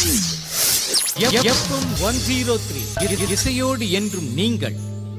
FM one zero three இசையோடு என்றும் நீங்கள்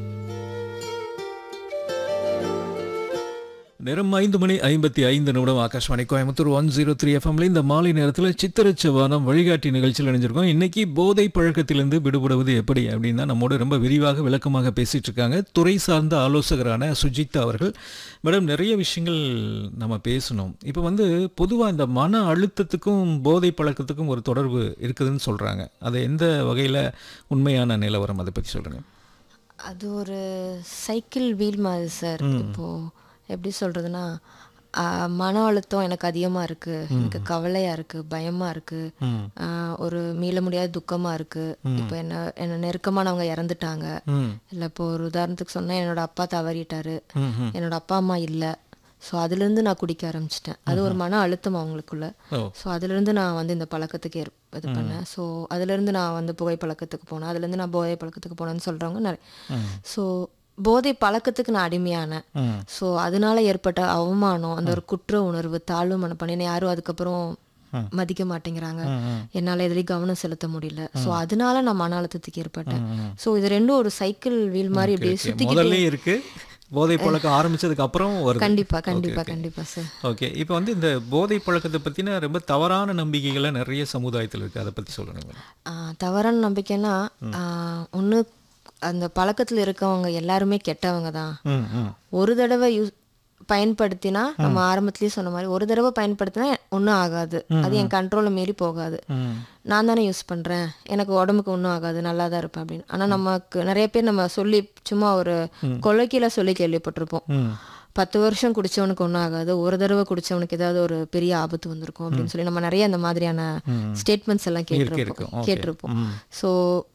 நேரம் ஐந்து மணி ஐம்பத்தி ஐந்து நிமிடம் Akashvani Coimbatore one zero three எஃப்எம்ல இந்த மாலை நேரத்தில் சித்திரச்சவானம் வழிகாட்டி நிகழ்ச்சியில் இணைஞ்சிருக்கோம் இன்னைக்கு போதை பழக்கத்திலிருந்து விடுபடுவது எப்படி அப்படின்னு தான் நம்மோட ரொம்ப விரிவாக விளக்கமாக பேசிட்டு இருக்காங்க துறை சார்ந்த ஆலோசகரான சுஜிதா அவர்கள் மேடம் நிறைய விஷயங்கள் நம்ம பேசணும் இப்போ வந்து பொதுவாக இந்த மன அழுத்தத்துக்கும் போதை பழக்கத்துக்கும் ஒரு தொடர்பு இருக்குதுன்னு சொல்கிறாங்க அது எந்த வகையில் உண்மையான நிலவரம் அதை பற்றி சொல்லுங்கள் அது ஒரு சைக்கிள் வீல் மாதிரி சார் இப்போ எப்படி சொல்றதுன்னா ஆஹ், மன அழுத்தம் எனக்கு அதிகமா இருக்கு எனக்கு கவலையா இருக்கு பயமா இருக்கு ஆஹ், ஒரு மீள முடியாத துக்கமா இருக்கு இப்போ என்ன என்ன நெருக்கமானவங்க இறந்துட்டாங்க இல்ல இப்போ ஒரு உதாரணத்துக்கு சொன்னா என்னோட அப்பா தவறிட்டாரு என்னோட அப்பா அம்மா இல்ல ஸோ அதுலேருந்து நான் குடிக்க ஆரம்பிச்சிட்டேன் அது ஒரு மன அழுத்தம் அவங்களுக்குள்ள ஓ ஸோ அதுலேருந்து நான் வந்து இந்த பழக்கத்துக்கு ஏற் இது பண்ணேன் ஸோ அதுலேருந்து நான் வந்து புகை பழக்கத்துக்கு போனேன் அதுலேருந்து நான் போதை பழக்கத்துக்கு போனேன்னு சொல்கிறவங்க நிறைய ஸோ போதை பழக்கத்துக்கு நான் அடிமையானேன் ஸோ அதனால ஏற்பட்ட அவமானம் அந்த ஒரு குற்ற உணர்வு தாழ்வு மனப்பான்மை என்னை யாரும் அதுக்கப்புறம் மதிக்க மாட்டேங்கிறாங்க என்னால் எதுலேயும் கவனம் செலுத்த முடியல ஸோ அதனால நான் மன அழுத்தத்துக்கு ஏற்பட்டேன் ஸோ இது ரெண்டும் ஒரு சைக்கிள் வீல் மாதிரி இப்படியே சுற்றிக்கிட்டு முதல்ல இருக்கு போதை பழக்கம் ஆரம்பிச்சதுக்கு அப்புறம் வருது கண்டிப்பா கண்டிப்பா கண்டிப்பா சார் ஓகே இப்போ வந்து இந்த போதை பழக்கத்தை பற்றின ரொம்ப தவறான நம்பிக்கைகளை நிறைய சமுதாயத்தில் இருக்குது அதை பற்றி சொல்லுங்க ஆஹ் தவறான நம்பிக்கைன்னா ஒன்று அந்த பழக்கத்தில் இருக்கவங்க எல்லாருமே கெட்டவங்க தான் ம் ம் ஒரு தடவை யூஸ் பயன்படுத்தினா நம்ம ஆரம்பத்திலேயே சொன்ன மாதிரி ஒரு தடவை பயன்படுத்தினா ஒன்றும் ஆகாது அது என் கண்ட்ரோலை மீறி போகாது ம் நான் தானே யூஸ் பண்ணுறேன் எனக்கு உடம்புக்கு ஒன்றும் ஆகாது நல்லா தான் இருப்பேன் அப்படின்னு ஆனால் நமக்கு நிறைய பேர் நம்ம சொல்லி சும்மா ஒரு கொலைக்கீழ சொல்லி கேள்விப்பட்டிருப்போம் ம் பத்து வருஷம் குடிச்சவனுக்கு ஒன்றும் ஆகாது ஒரு தடவை குடிச்சவனுக்கு ஏதாவது ஒரு பெரிய ஆபத்து வந்திருக்கும் அப்படின்னு சொல்லி நம்ம நிறைய அந்த மாதிரியான ஸ்டேட்மெண்ட்ஸ் எல்லாம் இருக்கும். கேட்டிருப்போம் Okay. கேட்டிருப்போம் ஸோ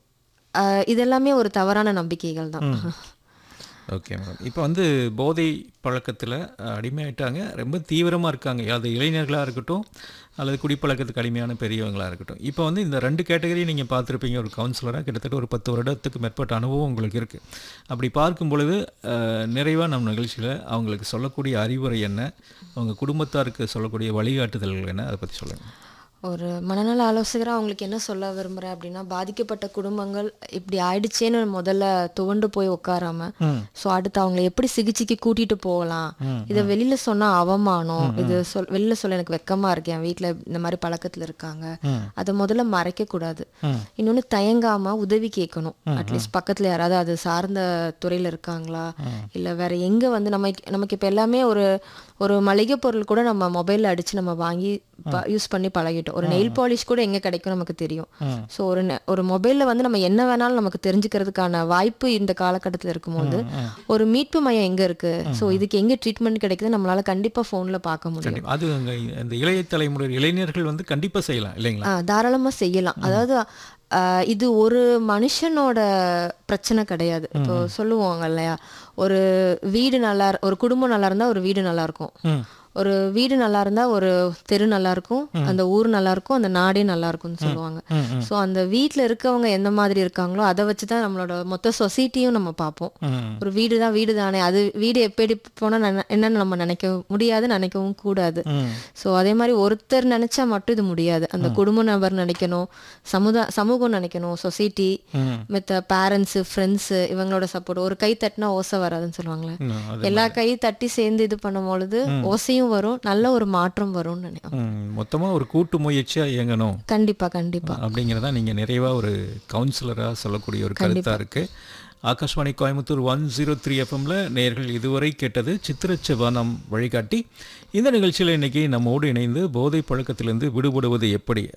இதெல்லாமே ஒரு தவறான நம்பிக்கைகள் தான் ஓகே மேடம் இப்போ வந்து போதை பழக்கத்தில் அடிமையாயிட்டாங்க ரொம்ப தீவிரமாக இருக்காங்க அது இளைஞர்களாக இருக்கட்டும் அல்லது குடிப்பழக்கத்துக்கு அடிமையான பெரியவங்களாக இருக்கட்டும் இப்போ வந்து இந்த ரெண்டு கேட்டகரியும் நீங்கள் பார்த்துருப்பீங்க ஒரு கவுன்சிலராக கிட்டத்தட்ட ஒரு பத்து வருடத்துக்கு மேற்பட்ட அனுபவம் உங்களுக்கு இருக்குது அப்படி பார்க்கும் பொழுது நிறைவாக நம்ம நிகழ்ச்சியில் அவங்களுக்கு சொல்லக்கூடிய அறிவுரை என்ன அவங்க குடும்பத்தாருக்கு சொல்லக்கூடிய வழிகாட்டுதல்கள் என்ன அதை பற்றி சொல்லுங்கள் ஒரு மனநல ஆலோசகராக அவங்களுக்கு என்ன சொல்ல விரும்புகிறேன் அப்படின்னா பாதிக்கப்பட்ட குடும்பங்கள் இப்படி ஆயிடுச்சேன்னு முதல்ல துவண்டு போய் உட்காராம ஸோ அடுத்து அவங்களை எப்படி சிகிச்சைக்கு கூட்டிட்டு போகலாம் இதை வெளியில சொன்னா அவமானம் இது சொல் வெளியில சொல்ல எனக்கு வெக்கமா இருக்கு என் வீட்டில் இந்த மாதிரி பழக்கத்துல இருக்காங்க அதை முதல்ல மறைக்க கூடாது இன்னொன்னு தயங்காம உதவி கேட்கணும் அட்லீஸ்ட் பக்கத்துல யாராவது அது சார்ந்த துறையில இருக்காங்களா இல்ல வேற எங்க வந்து நம்ம நமக்கு இப்ப எல்லாமே ஒரு ஒரு மளிகை பொருள் கூட நம்ம மொபைல்ல அடிச்சு நம்ம வாங்கி யூஸ் பண்ணி பழகிட்டோம் ஒரு நெயில் பாலிஷ் கூட எங்க கிடைக்கும் நமக்கு தெரியும் ஸோ ஒரு நெ- ஒரு மொபைல்ல வந்து நம்ம என்ன வேணாலும் நமக்கு தெரிஞ்சுக்கிறதுக்கான வாய்ப்பு இந்த காலகட்டத்தில் இருக்கும்போது ஒரு மீட்பு மையம் எங்க இருக்கு ஸோ இதுக்கு எங்க ட்ரீட்மெண்ட் கிடைக்குது நம்மளால கண்டிப்பா போன்ல பார்க்க முடியும் கண்டிப்பாக அது அங்கே இந்த இளைய தலைமுறை இளைஞர்கள் வந்து கண்டிப்பாக செய்யலாம் இல்லைங்களா ஆ, தாராளமா செய்யலாம் அதாவது ஆ, இது ஒரு மனுஷனோட பிரச்சனை கிடையாது இப்போ சொல்லுவாங்க இல்லையா ஒரு வீடு நல்லா இரு- ஒரு குடும்பம் நல்லா இருந்தா ஒரு வீடு நல்லா இருக்கும் ம் ஒரு வீடு நல்லா இருந்தா ஒரு தெரு நல்லா இருக்கும் அந்த ஊர் நல்லா இருக்கும் அந்த நாடே நல்லா இருக்கும்னு சொல்லுவாங்க ஸோ அந்த வீட்ல இருக்கவங்க எந்த மாதிரி இருக்காங்களோ அதை வச்சு தான் நம்மளோட மொத்த சொசைட்டியும் நம்ம பார்ப்போம் ம் ஒரு வீடு தான் வீடு தானே அது வீடு எப்படி போனால் என்னன்னு நம்ம நினைக்க முடியாது நினைக்கவும் கூடாது ம் ஸோ அதே மாதிரி ஒருத்தர் நினைச்சா மட்டும் இது முடியாது அந்த குடும்ப நபர் நினைக்கணும் சமுதா சமூகம் நினைக்கணும் சொசைட்டி ம் மற்ற பேரண்ட்ஸு ஃப்ரெண்ட்ஸு இவங்களோட சப்போர்ட் ஒரு கை தட்டினா ஓசை வராதுன்னு சொல்லுவாங்களே இன்னும் அது எல்லா கை தட்டி சேர்ந்து இது பண்ணும் பொழுது ஓசையும் வரும் நல்ல ஒரு மாற்றம் வரும்னு நினைக்கிறேன் மொத்தமாக ஒரு கூட்டு முயற்சியாக இயங்கணும் கண்டிப்பா கண்டிப்பா அப்படிங்கிறதா நீங்கள் நிறைவாக ஒரு கவுன்சிலராக சொல்லக்கூடிய ஒரு கருத்தாக இருக்குது Akashvani Coimbatore one zero three எஃப்எம்ல நேர்கள் இதுவரை கேட்டது சித்திரச்சவானம் வழிகாட்டி இந்த நிகழ்ச்சியில் இன்னைக்கு நம்மோடு இணைந்து போதை பழக்கத்திலிருந்து விடுபடுவது எப்படி